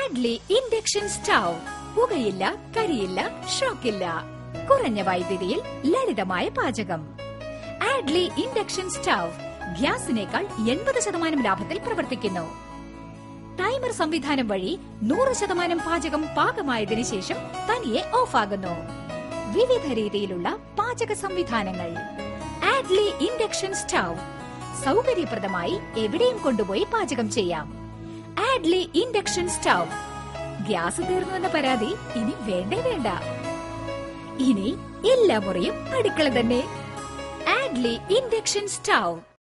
ആഡ്ലി induction stove പുകയില്ല കരിയില്ല ഷോക്കില്ല കുറഞ്ഞ വൈദ്യുതിയിൽ ലളിതമായ പാചകം ആഡ്ലി ഇൻഡക്ഷൻ സ്റ്റൗ ഗ്യാസിനേക്കാൾ എൺപത് ശതമാനം ലാഭത്തിൽ പ്രവർത്തിക്കുന്നു ടൈമർ സംവിധാനം വഴി നൂറ് ശതമാനം പാചകം പാകമായതിനു ശേഷം തനിയെ ഓഫാകുന്നു വിവിധ രീതിയിലുള്ള പാചക സംവിധാനങ്ങൾ ആഡ്ലി ഇൻഡക്ഷൻ സ്റ്റൗ സൗകര്യപ്രദമായി എവിടെയും കൊണ്ടുപോയി പാചകം ചെയ്യാം ആഡ്ലി ഇൻഡക്ഷൻ സ്റ്റൗ ഗ്യാസ് തീർന്നുവെന്ന പരാതി ഇനി വേണ്ടേ വേണ്ട ഇനി എല്ലാ മുറിയും അടുക്കള തന്നെ ആഡ്ലി ഇൻഡക്ഷൻ സ്റ്റൗ